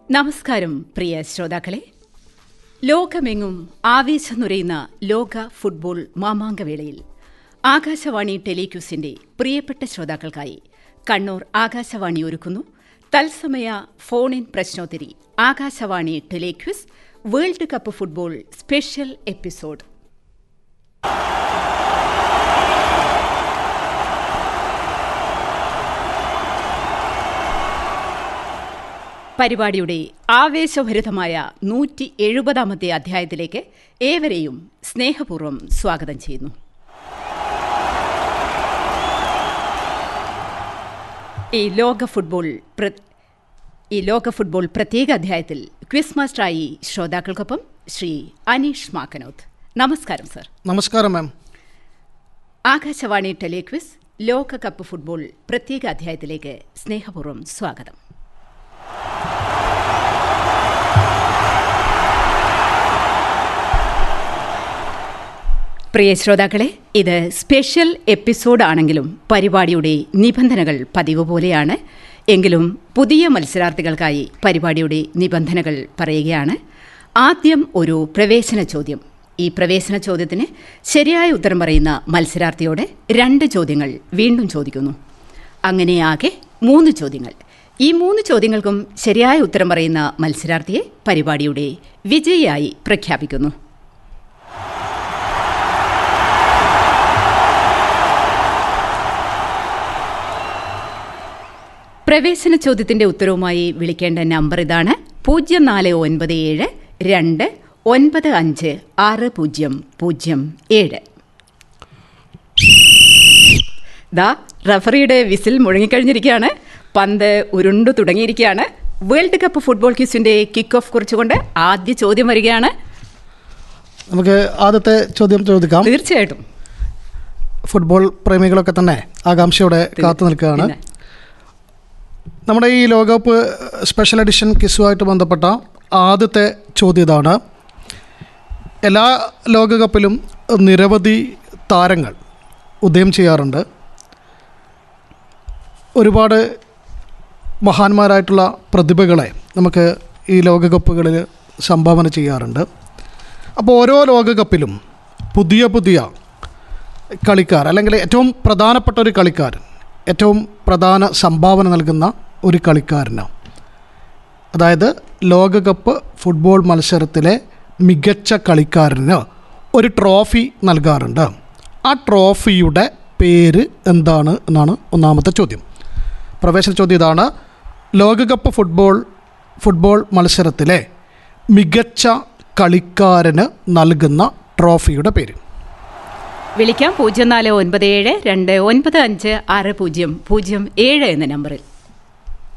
നമസ്കാരം പ്രിയ ശ്രോതാക്കളെ ലോകമെങ്ങും ആവേശം നുരയുന്ന ലോക ഫുട്ബോൾ മാമാങ്കവേളയിൽ ആകാശവാണി ടെലിക്യൂസിന്റെ പ്രിയപ്പെട്ട ശ്രോതാക്കൾക്കായി കണ്ണൂർ ആകാശവാണി ഒരുക്കുന്നു തത്സമയ ഫോൺ ഇൻ പ്രശ്നോത്തരി Akashvani telequiz world cup football special episode പരിപാടിയുടെ ആവേശഭരിതമായ നൂറ്റി എഴുപതാമത്തെ അധ്യായത്തിലേക്ക് ഏവരെയും സ്നേഹപൂർവ്വം സ്വാഗതം ചെയ്യുന്നു ഈ ലോക ഫുട്ബോൾ പ്ര- ഈ ലോക ഫുട്ബോൾ പ്രത്യേക അധ്യായത്തിൽ ക്വിസ് മാസ്റ്ററായി ശ്രോതാക്കൾക്കൊപ്പം ശ്രീ അനീഷ് മാക്കനോത്ത് നമസ്കാരം സർ നമസ്കാരം മാം ആകാശവാണി ടെലിക്വിസ് ലോകകപ്പ് ഫുട്ബോൾ പ്രത്യേക അധ്യായത്തിലേക്ക് സ്നേഹപൂർവ്വം സ്വാഗതം പ്രിയ ശ്രോതാക്കളെ ഇത് സ്പെഷ്യൽ എപ്പിസോഡ് ആണെങ്കിലും പരിപാടിയുടെ നിബന്ധനകൾ പതിവ് പോലെയാണ് എങ്കിലും പുതിയ മത്സരാർത്ഥികൾക്കായി പരിപാടിയുടെ നിബന്ധനകൾ പറയുകയാണ് ആദ്യം ഒരു പ്രവേശന ചോദ്യം ഈ പ്രവേശന ചോദ്യത്തിന് ശരിയായ ഉത്തരം പറയുന്ന മത്സരാർത്ഥിയോട് രണ്ട് ചോദ്യങ്ങൾ വീണ്ടും ചോദിക്കുന്നു അങ്ങനെയാകെ മൂന്ന് ചോദ്യങ്ങൾ ഈ മൂന്ന് ചോദ്യങ്ങൾക്കും ശരിയായ ഉത്തരം പറയുന്ന മത്സരാർത്ഥിയെ പരിപാടിയുടെ വിജയിയായി പ്രഖ്യാപിക്കുന്നു പ്രവേശന ചോദ്യത്തിന്റെ ഉത്തരവുമായി വിളിക്കേണ്ട നമ്പർ ഇതാണ് പൂജ്യം നാല് ഒൻപത് ഏഴ് രണ്ട് ഒൻപത് അഞ്ച് ആറ് പൂജ്യം പൂജ്യം ഏഴ് ദാ റഫറിയുടെ വിസിൽ മുഴങ്ങിക്കഴിഞ്ഞിരിക്കുകയാണ് പന്ത് ഉരുണ്ടു തുടങ്ങിയിരിക്കുകയാണ് വേൾഡ് കപ്പ് ഫുട്ബോൾ ക്യൂസിന്റെ കിക്ക് ഓഫ് കുറിച്ചുകൊണ്ട് ആദ്യ ചോദ്യം വരികയാണ് നമുക്ക് ആദ്യത്തെ ചോദ്യം ചോദിക്കാം തീർച്ചയായിട്ടും ഫുട്ബോൾ പ്രേമികളൊക്കെ തന്നെ ആകാംക്ഷയോടെ കാത്തു നിൽക്കുകയാണ് പിന്നെ. നമ്മുടെ ഈ ലോകകപ്പ് സ്പെഷ്യൽ എഡിഷൻ കിസുമായിട്ട് ബന്ധപ്പെട്ട ആദ്യത്തെ ചോദ്യം ഇതാണ് എല്ലാ ലോകകപ്പിലും നിരവധി താരങ്ങൾ ഉദയം ചെയ്യാറുണ്ട് ഒരുപാട് മഹാന്മാരായിട്ടുള്ള പ്രതിഭകളെ നമുക്ക് ഈ ലോകകപ്പുകളിൽ സംഭാവന ചെയ്യാറുണ്ട് അപ്പോൾ ഓരോ ലോകകപ്പിലും പുതിയ പുതിയ കളിക്കാർ അല്ലെങ്കിൽ ഏറ്റവും പ്രധാനപ്പെട്ട ഒരു കളിക്കാരൻ ഏറ്റവും പ്രധാന സംഭാവന നൽകുന്ന ഒരു കളിക്കാരന് അതായത് ലോകകപ്പ് ഫുട്ബോൾ മത്സരത്തിലെ മികച്ച കളിക്കാരന് ഒരു ട്രോഫി നൽകാറുണ്ട് ആ ട്രോഫിയുടെ പേര് എന്താണ് എന്നാണ് ഒന്നാമത്തെ ചോദ്യം പ്രവേശന ചോദ്യം ഇതാണ് ലോകകപ്പ് ഫുട്ബോൾ ഫുട്ബോൾ മത്സരത്തിലെ മികച്ച കളിക്കാരന് നൽകുന്ന ട്രോഫിയുടെ പേര് വിളിക്കാം പൂജ്യം നാല് ഒൻപത് ഏഴ് രണ്ട് ഒൻപത് അഞ്ച് ആറ് പൂജ്യം പൂജ്യം ഏഴ് എന്ന നമ്പറിൽ